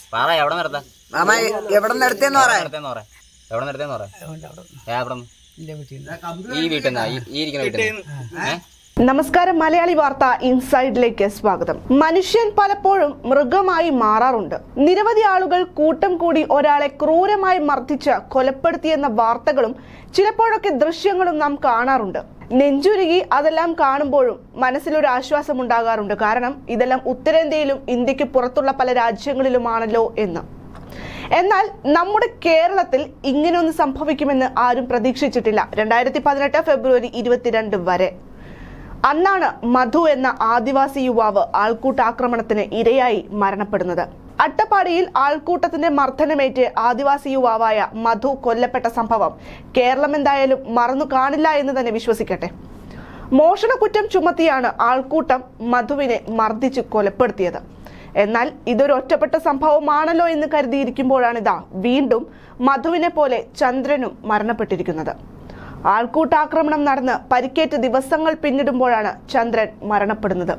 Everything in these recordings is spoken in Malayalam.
പറ എവിടെ നിർത്താ മാമ എവിടെ നിന്ന് എടുത്തേന്ന് പറ നിർത്തേന്ന് പറ എവിടെ നിർത്തേന്ന് പറ ഏ എവിടെ ഈ വീട്ടിൽ നിന്നാ ഈ ഈ ഇരിക്കുന്ന വീട്ടിൽ നിന്ന് ഏഹ് നമസ്കാരം മലയാളി വാർത്ത ഇൻസൈഡിലേക്ക് സ്വാഗതം മനുഷ്യൻ പലപ്പോഴും മൃഗമായി മാറാറുണ്ട് നിരവധി ആളുകൾ കൂട്ടം കൂടി ഒരാളെ ക്രൂരമായി മർദ്ദിച്ച് കൊലപ്പെടുത്തിയെന്ന വാർത്തകളും ചിലപ്പോഴൊക്കെ ദൃശ്യങ്ങളും നാം കാണാറുണ്ട് നെഞ്ചുരുകി അതെല്ലാം കാണുമ്പോഴും മനസ്സിലൊരു ആശ്വാസം ഉണ്ടാകാറുണ്ട് കാരണം ഇതെല്ലാം ഉത്തരേന്ത്യയിലും ഇന്ത്യക്ക് പുറത്തുള്ള പല രാജ്യങ്ങളിലുമാണല്ലോ എന്ന് എന്നാൽ നമ്മുടെ കേരളത്തിൽ ഇങ്ങനെയൊന്നും സംഭവിക്കുമെന്ന് ആരും പ്രതീക്ഷിച്ചിട്ടില്ല രണ്ടായിരത്തി പതിനെട്ട് ഫെബ്രുവരി ഇരുപത്തിരണ്ട് വരെ അന്നാണ് മധു എന്ന ആദിവാസി യുവാവ് ആൾക്കൂട്ടാക്രമണത്തിന് ഇരയായി മരണപ്പെടുന്നത് അട്ടപ്പാടിയിൽ ആൾക്കൂട്ടത്തിന്റെ മർദ്ദനമേറ്റ് ആദിവാസി യുവാവായ മധു കൊല്ലപ്പെട്ട സംഭവം കേരളം എന്തായാലും മറന്നു കാണില്ല എന്ന് തന്നെ വിശ്വസിക്കട്ടെ മോഷണക്കുറ്റം ചുമത്തിയാണ് ആൾക്കൂട്ടം മധുവിനെ മർദ്ദിച്ച് കൊലപ്പെടുത്തിയത് എന്നാൽ ഇതൊരു ഒറ്റപ്പെട്ട സംഭവമാണല്ലോ എന്ന് കരുതിയിരിക്കുമ്പോഴാണിതാ വീണ്ടും മധുവിനെ പോലെ ചന്ദ്രനും മരണപ്പെട്ടിരിക്കുന്നത് ആൾക്കൂട്ടാക്രമണം നടന്ന് പരിക്കേറ്റ് ദിവസങ്ങൾ പിന്നിടുമ്പോഴാണ് ചന്ദ്രൻ മരണപ്പെടുന്നത്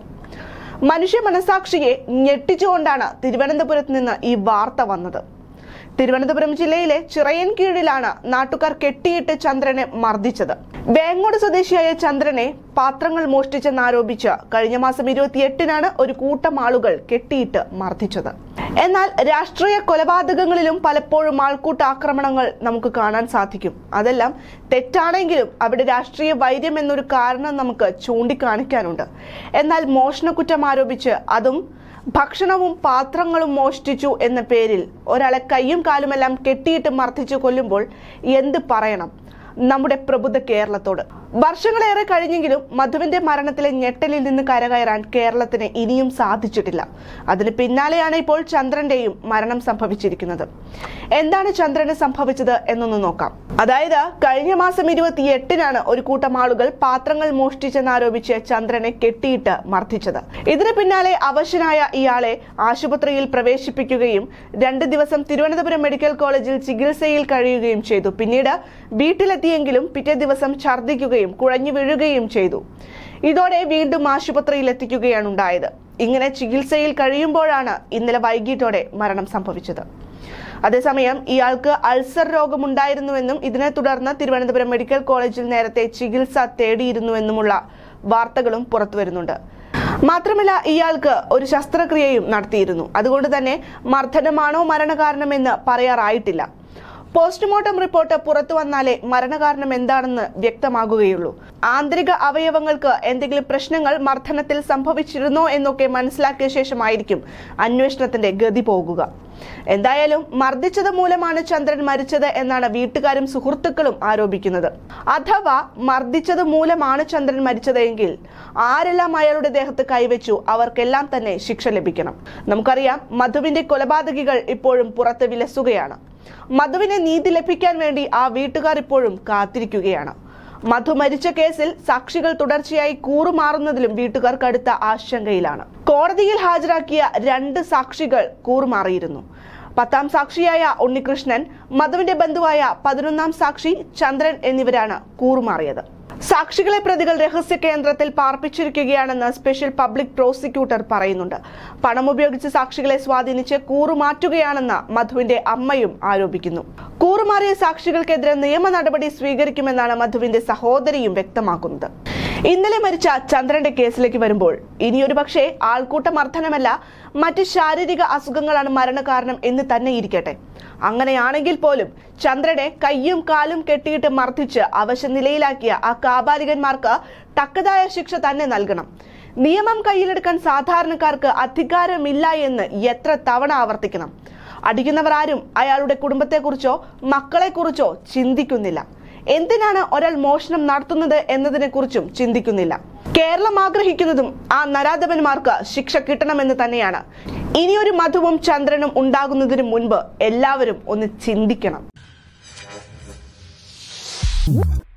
മനുഷ്യ മനസാക്ഷിയെ ഞെട്ടിച്ചുകൊണ്ടാണ് തിരുവനന്തപുരത്ത് നിന്ന് ഈ വാർത്ത വന്നത് തിരുവനന്തപുരം ജില്ലയിലെ ചിറയൻ കീഴിലാണ് നാട്ടുകാർ കെട്ടിയിട്ട് ചന്ദ്രനെ മർദ്ദിച്ചത് വേങ്ങോട് സ്വദേശിയായ ചന്ദ്രനെ പാത്രങ്ങൾ മോഷ്ടിച്ചെന്നാരോപിച്ച് കഴിഞ്ഞ മാസം ഇരുപത്തിയെട്ടിനാണ് ഒരു കൂട്ടം ആളുകൾ കെട്ടിയിട്ട് മർദ്ദിച്ചത് എന്നാൽ രാഷ്ട്രീയ കൊലപാതകങ്ങളിലും പലപ്പോഴും ആൾക്കൂട്ട ആക്രമണങ്ങൾ നമുക്ക് കാണാൻ സാധിക്കും അതെല്ലാം തെറ്റാണെങ്കിലും അവിടെ രാഷ്ട്രീയ വൈര്യം എന്നൊരു കാരണം നമുക്ക് ചൂണ്ടിക്കാണിക്കാനുണ്ട് എന്നാൽ മോഷണക്കുറ്റം ആരോപിച്ച് അതും ഭക്ഷണവും പാത്രങ്ങളും മോഷ്ടിച്ചു എന്ന പേരിൽ ഒരാളെ കൈയും കാലുമെല്ലാം കെട്ടിയിട്ട് മർദ്ദിച്ചു കൊല്ലുമ്പോൾ എന്ത് പറയണം നമ്മുടെ പ്രബുദ്ധ കേരളത്തോട് വർഷങ്ങളേറെ കഴിഞ്ഞെങ്കിലും മധുവിന്റെ മരണത്തിലെ ഞെട്ടലിൽ നിന്ന് കരകയറാൻ കേരളത്തിന് ഇനിയും സാധിച്ചിട്ടില്ല അതിന് പിന്നാലെയാണ് ഇപ്പോൾ ചന്ദ്രന്റെയും മരണം സംഭവിച്ചിരിക്കുന്നത് എന്താണ് ചന്ദ്രന് സംഭവിച്ചത് എന്നൊന്ന് നോക്കാം അതായത് കഴിഞ്ഞ മാസം ഇരുപത്തി എട്ടിനാണ് ഒരു കൂട്ടം ആളുകൾ പാത്രങ്ങൾ മോഷ്ടിച്ചെന്നാരോപിച്ച് ചന്ദ്രനെ കെട്ടിയിട്ട് മർദ്ദിച്ചത് ഇതിന് പിന്നാലെ അവശനായ ഇയാളെ ആശുപത്രിയിൽ പ്രവേശിപ്പിക്കുകയും രണ്ട് ദിവസം തിരുവനന്തപുരം മെഡിക്കൽ കോളേജിൽ ചികിത്സയിൽ കഴിയുകയും ചെയ്തു പിന്നീട് വീട്ടിലെത്തിയെങ്കിലും പിറ്റേ ദിവസം ഛർദ്ദിക്കുകയും കുഴഞ്ഞു വീഴുകയും ചെയ്തു ഇതോടെ വീണ്ടും ആശുപത്രിയിൽ എത്തിക്കുകയാണ് ഉണ്ടായത് ഇങ്ങനെ ചികിത്സയിൽ കഴിയുമ്പോഴാണ് ഇന്നലെ വൈകിട്ടോടെ മരണം സംഭവിച്ചത് അതേസമയം ഇയാൾക്ക് അൾസർ രോഗമുണ്ടായിരുന്നുവെന്നും ഇതിനെ തുടർന്ന് തിരുവനന്തപുരം മെഡിക്കൽ കോളേജിൽ നേരത്തെ ചികിത്സ തേടിയിരുന്നുവെന്നുമുള്ള വാർത്തകളും പുറത്തുവരുന്നുണ്ട് മാത്രമല്ല ഇയാൾക്ക് ഒരു ശസ്ത്രക്രിയയും നടത്തിയിരുന്നു അതുകൊണ്ട് തന്നെ മർദ്ദനമാണോ മരണകാരണമെന്ന് പറയാറായിട്ടില്ല പോസ്റ്റ്മോർട്ടം റിപ്പോർട്ട് പുറത്തു വന്നാലേ മരണകാരണം എന്താണെന്ന് വ്യക്തമാകുകയുള്ളൂ ആന്തരിക അവയവങ്ങൾക്ക് എന്തെങ്കിലും പ്രശ്നങ്ങൾ മർദ്ദനത്തിൽ സംഭവിച്ചിരുന്നോ എന്നൊക്കെ മനസ്സിലാക്കിയ ശേഷമായിരിക്കും അന്വേഷണത്തിന്റെ ഗതി പോകുക എന്തായാലും മർദ്ദിച്ചത് മൂലമാണ് ചന്ദ്രൻ മരിച്ചത് എന്നാണ് വീട്ടുകാരും സുഹൃത്തുക്കളും ആരോപിക്കുന്നത് അഥവാ മർദ്ദിച്ചത് മൂലമാണ് ചന്ദ്രൻ മരിച്ചതെങ്കിൽ ആരെല്ലാം അയാളുടെ ദേഹത്ത് കൈവച്ചു അവർക്കെല്ലാം തന്നെ ശിക്ഷ ലഭിക്കണം നമുക്കറിയാം മധുവിന്റെ കൊലപാതകികൾ ഇപ്പോഴും പുറത്ത് വിലസുകയാണ് മധുവിന് നീതി ലഭിക്കാൻ വേണ്ടി ആ വീട്ടുകാർ ഇപ്പോഴും കാത്തിരിക്കുകയാണ് മധു മരിച്ച കേസിൽ സാക്ഷികൾ തുടർച്ചയായി കൂറുമാറുന്നതിലും വീട്ടുകാർ കടുത്ത ആശങ്കയിലാണ് കോടതിയിൽ ഹാജരാക്കിയ രണ്ട് സാക്ഷികൾ കൂറുമാറിയിരുന്നു പത്താം സാക്ഷിയായ ഉണ്ണികൃഷ്ണൻ മധുവിന്റെ ബന്ധുവായ പതിനൊന്നാം സാക്ഷി ചന്ദ്രൻ എന്നിവരാണ് കൂറുമാറിയത് സാക്ഷികളെ പ്രതികൾ രഹസ്യ കേന്ദ്രത്തിൽ പാർപ്പിച്ചിരിക്കുകയാണെന്ന് സ്പെഷ്യൽ പബ്ലിക് പ്രോസിക്യൂട്ടർ പറയുന്നുണ്ട് പണം ഉപയോഗിച്ച് സാക്ഷികളെ സ്വാധീനിച്ച് കൂറുമാറ്റുകയാണെന്ന് മധുവിന്റെ അമ്മയും ആരോപിക്കുന്നു കൂറുമാറിയ സാക്ഷികൾക്കെതിരെ നിയമ നടപടി സ്വീകരിക്കുമെന്നാണ് മധുവിന്റെ സഹോദരിയും വ്യക്തമാക്കുന്നത് ഇന്നലെ മരിച്ച ചന്ദ്രന്റെ കേസിലേക്ക് വരുമ്പോൾ ഇനിയൊരു പക്ഷേ ആൾക്കൂട്ട മർദ്ദനമല്ല മറ്റ് ശാരീരിക അസുഖങ്ങളാണ് മരണകാരണം എന്ന് തന്നെ ഇരിക്കട്ടെ അങ്ങനെയാണെങ്കിൽ പോലും ചന്ദ്രനെ കയ്യും കാലും കെട്ടിയിട്ട് മർദ്ദിച്ച് അവശനിലയിലാക്കിയ ആ കാബാലികന്മാർക്ക് തക്കതായ ശിക്ഷ തന്നെ നൽകണം നിയമം കയ്യിലെടുക്കാൻ സാധാരണക്കാർക്ക് അധികാരമില്ല എന്ന് എത്ര തവണ ആവർത്തിക്കണം അടിക്കുന്നവർ ആരും അയാളുടെ കുടുംബത്തെക്കുറിച്ചോ മക്കളെക്കുറിച്ചോ ചിന്തിക്കുന്നില്ല എന്തിനാണ് ഒരാൾ മോഷണം നടത്തുന്നത് എന്നതിനെക്കുറിച്ചും ചിന്തിക്കുന്നില്ല കേരളം ആഗ്രഹിക്കുന്നതും ആ നരാധവന്മാർക്ക് ശിക്ഷ കിട്ടണമെന്ന് തന്നെയാണ് ഇനിയൊരു മധുവും ചന്ദ്രനും ഉണ്ടാകുന്നതിന് മുൻപ് എല്ലാവരും ഒന്ന് ചിന്തിക്കണം